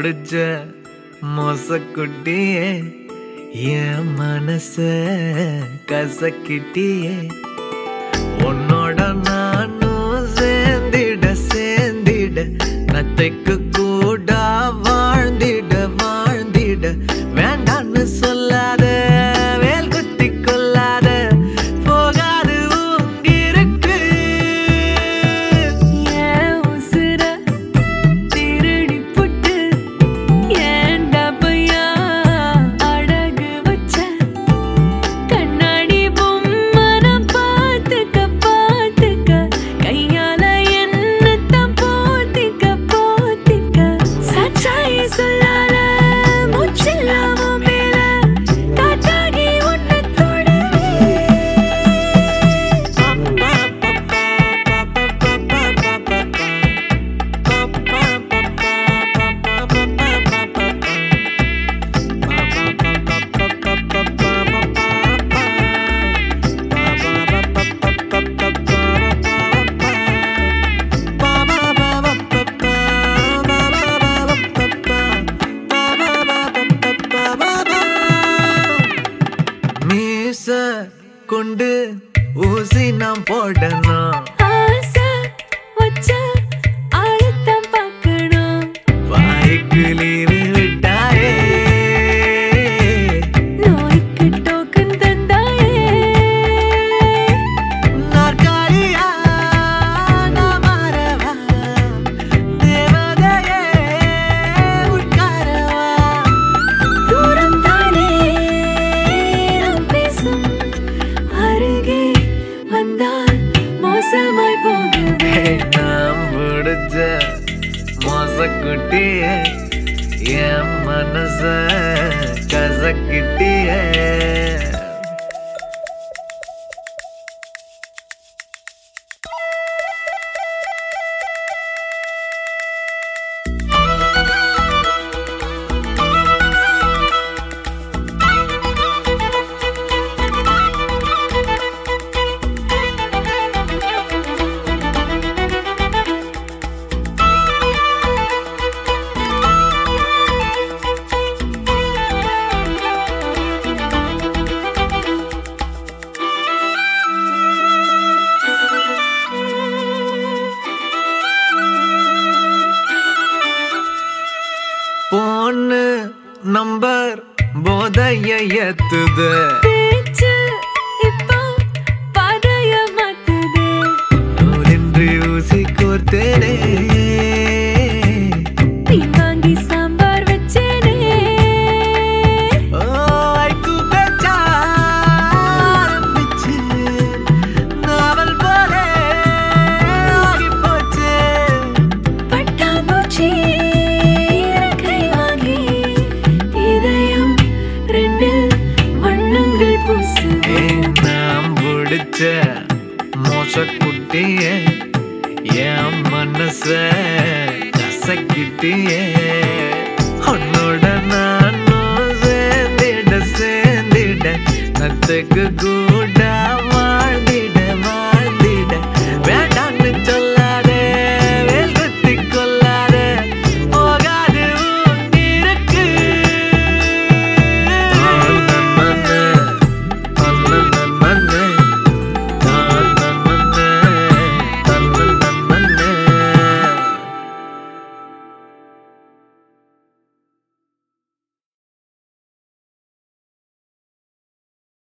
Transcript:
பிடிச்ச மொசக்குட்டியே என் மனச கசக்கிட்டியே உன்னோட நானும் சேர்ந்திட சேர்ந்திட நத்தைக்கு கூட வாழ்ந்திட வாழ்ந்திட வேண்டான்னு சொல்லாத வேல் குத்தி கொள்ளாத போகாது உங்கிருக்கு என் உசுர திருடி புட்டு ஏன்டா பையா அடகு வச்ச கண்ணாடி பொம்மன பார்த்துக்க பார்த்துக்க கையால என்னத்தான் போத்திக்க போத்திக்க சச்சாயி சொல்லாத மூச்சில்லாம மேல காட்டாகி உன்னை மீச கொண்டு ஊசி நாம் போடணும் ஆசை வச்ச ஆழத்தான் பார்க்கணும் வாய்க்கு லீவு விட்டாயே நோய்க்கு டோக்கன் தந்தாயே நாற்காலியா நான் மாறவா? தேவதையே உட்காரவா? தூரம் தானே நாம் பேசும் அருகே வந்தால் மோசமாய் போகுமே நாம் பிடிச்ச மோசக்குட்டியே என் மனச கசக்கிட்டியே பொண்ணு நம்பர் போதைய ஏத்துது பேச்சு இப்போ பாதைய மாத்துதே நூலின்றி ஊசி கோர்த்தேனே நீ வாங்கி சாம்பார் வச்சேனே ஓ, ஐக்கு பேச்சா ஆரம்பிச்சு, நாவல் போல ஆகிப் போச்சு. பட்டாம்பூச்சி இறக்கை வாங்கி இதயம் ரெண்டில் வண்ணங்கள் பூசுதே ஏன் நாம் பிடிச்ச மோசக்குட்டியே என் மனச கசக்கிட்டியே உன்னோட நானும் சேர்ந்திட சேர்ந்திட நத்துக்கு கூட